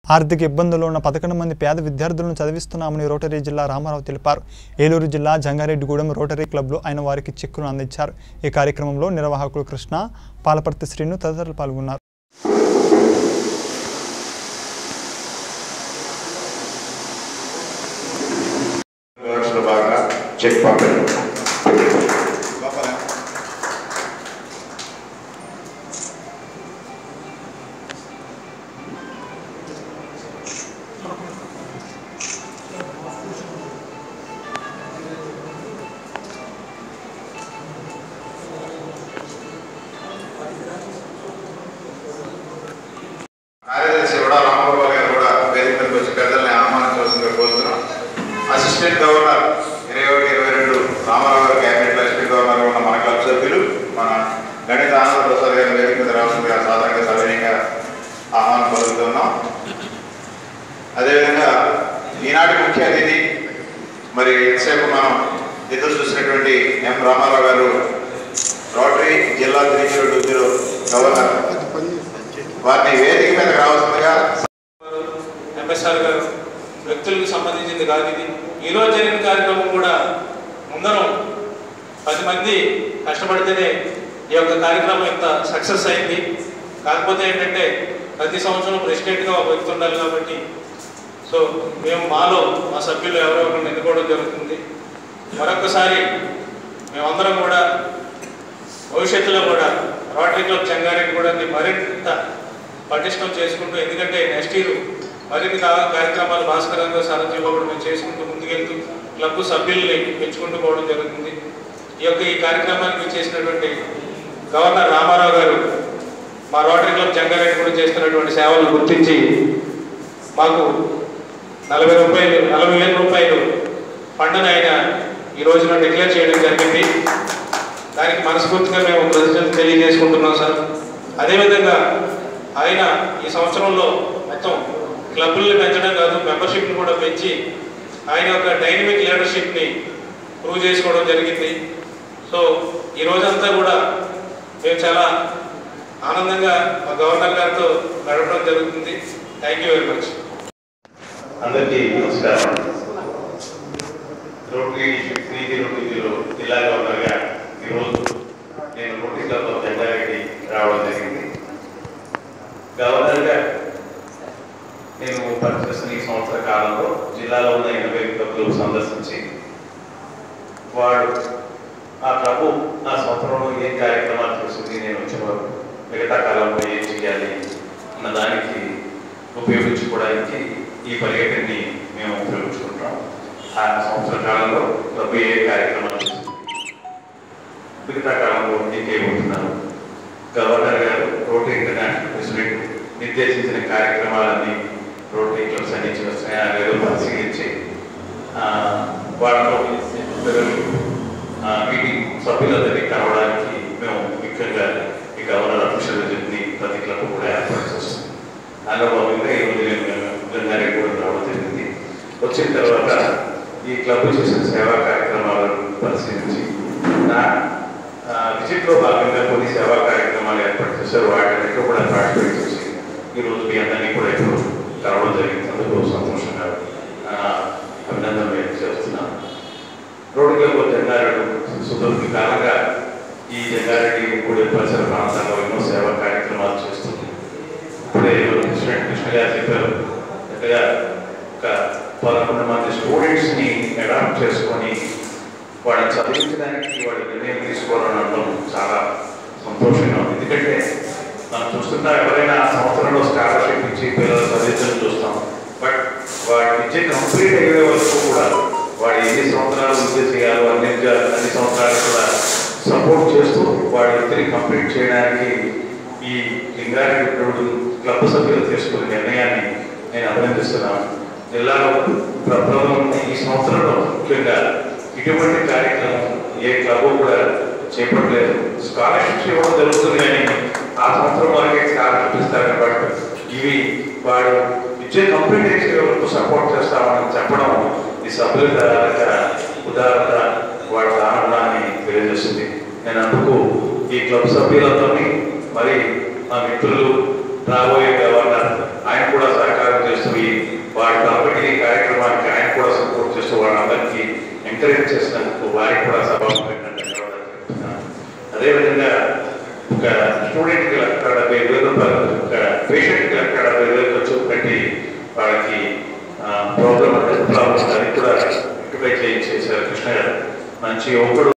ఆర్థిక ఇబ్బందుల్లో ఉన్న పదకొండు మంది పేద విద్యార్థులను చదివిస్తున్నామని రోటరీ జిల్లా రామారావు తెలిపారు ఏలూరు జిల్లా జంగారెడ్డిగూడెం రోటరీ క్లబ్లో ఆయన వారికి చెక్కులు అందించారు ఈ కార్యక్రమంలో నిర్వాహకులు కృష్ణ పాలపర్తి శ్రీను తదితరులు పాల్గొన్నారు వర్క్స్లో భాగంగా చెక్ పంపిణీ కార్యదర్శి కూడా రామగోపాల్ గారు కూడా వేదిక మీదకి వచ్చి పెద్దల్ని ఆహ్వానించవలసిందిగా కోరుతున్నాం అసిస్టెంట్ గవర్నర్ ఇరవై ఒకటి ఇరవై రెండు రామారావు గారు క్యాబినెట్ అసిస్టెంట్ గవర్నర్ ఉన్న మన క్లబ్ సభ్యులు మన గణిత ఆనంద ప్రసాద్ గారి వేదిక మీద రావాల్సిందిగా సాధారణంగా సవినీయంగా ఆహ్వానం పలుకుతున్నాం అదేవిధంగా ఈనాటి ముఖ్య అతిథి మరి ఎంతసేపు మనం ఎదురు చూసినటువంటి ఎం రామారావు గారు రోటరీ జిల్లా తిరిగి బ్యూరో గవర్నర్ వారిని వేదిక మీద రావాల్సిందిగా ఎంఎస్ఆర్ గారు వ్యక్తులకు సంబంధించింది కాదు ఇది ఈరోజు జరిగిన కార్యక్రమం కూడా ముందరం పది మంది కష్టపడితేనే ఈ యొక్క కార్యక్రమం ఇంత సక్సెస్ అయింది కాకపోతే ఏంటంటే ప్రతి సంవత్సరం ప్రెసిడెంట్గా ఒక వ్యక్తి ఉండాలి కాబట్టి సో మేము మాలో మా సభ్యులు ఎవరో ఒకరిని ఎన్నుకోవడం జరుగుతుంది మరొకసారి మేమందరం కూడా భవిష్యత్తులో కూడా రోటరీ క్లబ్ చెంగారెడ్డి కూడా మరింత పటిష్టం చేసుకుంటూ ఎందుకంటే నెక్స్ట్ ఇయర్ మరిన్ని కా- కార్యక్రమాలు భాస్కరంగా సారథ్యంలో కూడా మేము చేసుకుంటూ ముందుకెళ్తూ క్లబ్ సభ్యుల్ని పెంచుకుంటూ పోవడం జరుగుతుంది ఈ యొక్క ఈ కార్యక్రమానికి చేసినటువంటి గవర్నర్ రామారావు గారు మా రోటరీ క్లబ్ జంగారెడ్డి కూడా చేస్తున్నటువంటి సేవలను గుర్తించి మాకు నలభై రూపాయలు నలభై వేల రూపాయలు ఫండ్ని ఆయన ఈ రోజున డిక్లేర్ చేయడం జరిగింది దానికి మనస్ఫూర్తిగా మేము కృతజ్ఞతలు తెలియజేసుకుంటున్నాం సార్ అదేవిధంగా ఆయన ఈ సంవత్సరంలో మొత్తం క్లబ్బుల్ని పెంచడం కాదు మెంబర్షిప్ని కూడా పెంచి ఆయన యొక్క డైనమిక్ లీడర్షిప్ని ప్రూవ్ చేసుకోవడం జరిగింది సో ఈ రోజంతా కూడా మేము చాలా ఆనందంగా మా గవర్నర్ గారితో గడపడం జరుగుతుంది థ్యాంక్ యూ వెరీ మచ్ అందరికీ నమస్కారం Rotary three zero two zero జిల్లా గవర్నర్గా ఈరోజు నేను రోటరీ క్లబ్ ఆఫ్ జంగారెడ్డి రావడం జరిగింది గవర్నర్గా నేను పనిచేస్తున్న ఈ సంవత్సర కాలంలో జిల్లాలో ఉన్న ఎనభై క్లబ్లు సందర్శించి వాడు ఆ క్లబ్ ఆ సంవత్సరంలో ఏం కార్యక్రమాలు చేస్తుంది నేను వచ్చిన వరకు మిగతా కాలంలో ఏం చేయాలి అన్న దానికి ఉపయోగించుకోవడానికి ఈ పర్యటనని మేము ఉపయోగించుకుంటాం ఆ సంవత్సర కాలంలో క్లబ్ ఏ కార్యక్రమాలు చేస్తుంది మిగతా కాలంలో ఏం చేయబోతున్నారు గవర్నర్ గారు రోటరీ ఇంటర్నేషనల్ ప్రెసిడెంట్ నిర్దేశించిన కార్యక్రమాలన్నీ రోటరీ క్లబ్స్ అన్ని చేస్తున్నాయా లేదో పరిశీలించి ఆ, వాటిలో పిల్లలు, ఆ, మీటింగ్ సభ్యులందరినీ కలవడానికి మేము ముఖ్యంగా ఈ గవర్నర్ అఫీషియల్ విజిట్ని ప్రతి క్లబ్ కూడా ఏర్పాటు చేస్తాం అందులో భాగంగా ఈ రోజు నేను గంగారెడ్డి కూడా రావడం జరిగింది వచ్చిన తర్వాత ఈ క్లబ్ చేసిన సేవా కార్యక్రమాలను పరిశీలించి నా ఆ, విజిట్లో భాగంగా కొన్ని సేవా కార్యక్రమాలు ఏర్పాటు చేశారు వాటిని కూడా పార్టిసిపేట్ చేసి ఈరోజు మీ అందరినీ కూడా ఇప్పుడు కలవడం జరిగింది అందుకు సంతోషంగా ఆ, అభినందనలు వ్యక్తం చేస్తున్నాను రోడ్డు క్లబ్ జంగారెడ్డి సుదీర్ఘ కాలంగా ఈ జంగారెడ్డి కూడా పరిసర ప్రాంతాల్లో ఎన్నో సేవా కార్యక్రమాలు చేస్తుంది ఇప్పుడే కృష్ణ కృష్ణ గారు చెప్పారు చక్కగా ఒక పదకొండు మంది స్టూడెంట్స్ని అడాప్ట్ చేసుకొని వాళ్ళని చదివించడానికి వాళ్ళు నిర్ణయం తీసుకోవాలని అనడం చాలా సంతోషంగా ఉంది ఎందుకంటే మనం చూస్తుంటా ఎవరైనా ఆ సంవత్సరంలో స్కాలర్షిప్ ఇచ్చి పిల్లలు చదివించడం చూస్తాం బట్ వాడి విద్య కంప్లీట్ అయ్యే వరకు కూడా వాడు ఎన్ని సంవత్సరాలు విద్య చేయాలో అన్ని అన్ని సంవత్సరాలు కూడా సపోర్ట్ చేస్తూ వాడి వృత్తిని కంప్లీట్ చేయడానికి ఈ లింగారెడ్డి క్లబ్ సభ్యులు తీసుకున్న నిర్ణయాన్ని నేను అభినందిస్తున్నాను జిల్లాలో ప్రభుత్వం ఈ సంవత్సరంలో ముఖ్యంగా ఇటువంటి కార్యక్రమం ఏ క్లబ్ కూడా చేపట్టలేదు స్కాలర్షిప్స్ ఇవ్వడం జరుగుతుంది కానీ ఆ సంవత్సరం వరకే స్కాలర్షిప్ ఇస్తారు కాబట్టి ఇవి వాడు విద్య కంప్లీట్ చేసే వరకు సపోర్ట్ చేస్తామని చెప్పడం ఈ సభ్యుల ద్వారా ఉదాహరణ వాడి ఆనందాన్ని తెలియజేస్తుంది నేను అందుకు ఈ క్లబ్ సభ్యులతోని మరి మా మిత్రులు రాబోయే గవర్నర్ ఆయన కూడా సహకారం చేస్తూ ఎంకరేజ్ చేసినందుకు వారికి కూడా సభాముఖంగా ధన్యవాదాలు తెలుపుతున్నాను అదేవిధంగా ఒక స్టూడెంట్కి లక్ష డెబ్బై వేల రూపాయలు ఒక పేషెంట్కి లక్ష డెబ్బై వేలు ఖర్చు పెట్టి వాళ్ళకి ప్రోగ్రామ్ ప్రాబ్లమ్ అది కూడా రిక్టిఫై చేయించేశారు కృష్ణ గారు మంచి యువకుడు